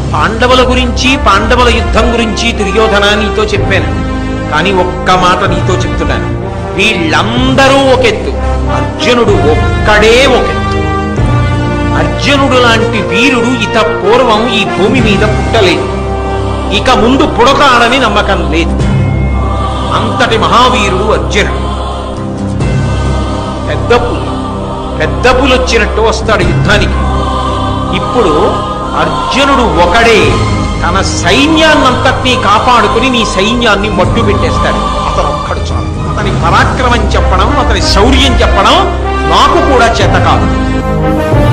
పాండవుల గురించి పాండవుల యుద్ధం గురించి దుర్యోధన నీతో చెప్పాను కానీ ఒక్క మాట నీతో చెప్తున్నాను వీళ్ళందరూ ఒకెత్తు అర్జునుడు ఒక్కడే ఒకెత్తు అర్జునుడు లాంటి వీరుడు ఇత పూర్వం ఈ భూమి మీద పుట్టలేదు ఇక ముందు పుడతాడని నమ్మకం లేదు అంతటి మహావీరుడు అర్జునుడు పెద్ద పులి పెద్ద పులి వచ్చినట్టు వస్తాడు యుద్ధానికి ఇప్పుడు అర్జునుడు ఒకడే తన సైన్యాన్నంతటినీ కాపాడుకుని నీ సైన్యాన్ని మట్టు పెట్టేస్తాడు అతను ఒక్కడు చాలు అతని పరాక్రమం చెప్పడం అతని శౌర్యం చెప్పడం నాకు కూడా చేత కాదు